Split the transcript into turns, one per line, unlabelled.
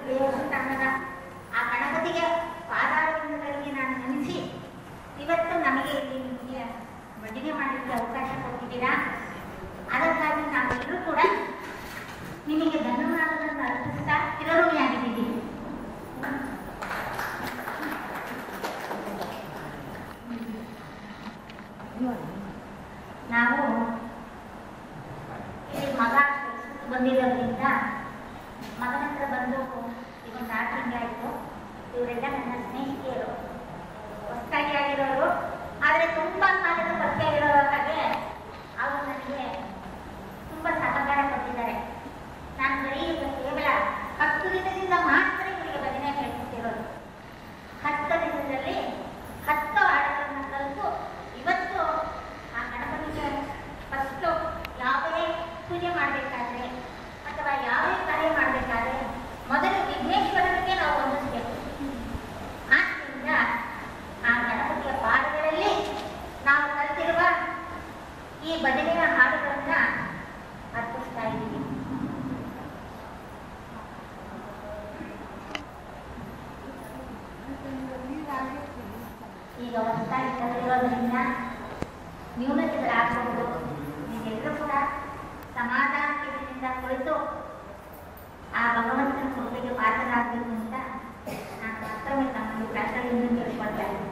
ದೇವಸ್ಥಾನದ ಆ ಗಣಪತಿಗೆ ಪಾದಾರವಿಂದಗಳಿಗೆ ನಾನು ನೆನೆಸಿ ಇವತ್ತು ನಮಗೆ ಇಲ್ಲಿ ನಿಮಗೆ ಭಜನೆ ಮಾಡಲಿಕ್ಕೆ ಅವಕಾಶ ಕೊಟ್ಟಿದ್ದೀರಾ ಅದಕ್ಕಾಗಿ ನಾವೆಲ್ಲರೂ ಕೂಡ ನಿಮಗೆ ಧನ್ಯವಾದಗಳನ್ನು ಅರ್ಪಿಸ್ತಾ ಚಿರಋಣಿಯಾಗಿದ್ದೀವಿ ನಾವು ಇಲ್ಲಿ ಮಗ ಕೆಲ್ಸಕ್ಕೆ ಬಂದಿರೋದ್ರಿಂದ ಮಗನ ಹತ್ರ ಬಂದು ಈಗ ಒಂದು ಆರು ತಿಂಗಳಾಯಿತು ಇವರೆಲ್ಲ ನನ್ನ ಸ್ನೇಹಿತೆಯರು ಹೊಸದಾಗಿ ಆಗಿರೋರು ಆದರೆ ತುಂಬ ಕಾಲದ ಪರಿಚಯ ಇರೋ ಹಾಗೆ ಅವರು ನನಗೆ ತುಂಬ ಸಹಕಾರ ಕೊಟ್ಟಿದ್ದಾರೆ ನಾನು ಬರೀ ಈಗ ಕೇವಲ ಹತ್ತು ದಿನದಿಂದ ಮಾತ್ರ ಇವರಿಗೆ ಭಜನೆ ಹೇಳ್ತಿರೋದು ಹತ್ತು ದಿನದಲ್ಲಿ ಹತ್ತು ಹಾಡುಗಳನ್ನು ಕಲಿತು ಇವತ್ತು ಆ ಗಣಪತಿಗೆ ಫಸ್ಟು ಯಾವುದೇ ಪೂಜೆ ಮಾಡಬೇಕಾದ್ರೆ ಅಥವಾ ಯಾವುದೇ ಕಾರ್ಯ ಮಾಡಬೇಕಾದ್ರೆ ಮೊದಲು ವಿಘ್ನೇಶ್ವರನಿಗೆ ನಾವು ಹೊಂದಿಸ್ಬೇಕು ಆದ್ದರಿಂದ ಆ ಗಣಪತಿಯ ಪಾದಗಳಲ್ಲಿ ನಾವು ಕಲಿತಿರುವ ಈ ಭಜನೆಯ ಹಾಡುಗಳನ್ನ ಅರ್ಪಿಸ್ತಾ ಇದ್ದೀವಿ ಈಗ ಹೊಸದಾಗಿ ಕಲಿತಿರೋದ್ರಿಂದ ನ್ಯೂನತೆಗಳಾಗಬಹುದು ನೀವೆಲ್ಲರೂ ಕೂಡ ಸಮಾಧಾನದಿಂದ ಕುಳಿತು ಆ ಭಗವಂತನ ಕೃಪೆಗೆ ಪಾತ್ರರಾಗಬೇಕು ಅಂತ ನಾನು ಮತ್ತೊಮ್ಮೆ ತಮ್ಮಲ್ಲಿ ಪ್ರಾರ್ಥನೆಯನ್ನು ತಿಳಿಸ್ಕೊಳ್ತಾ ಇದ್ದೀನಿ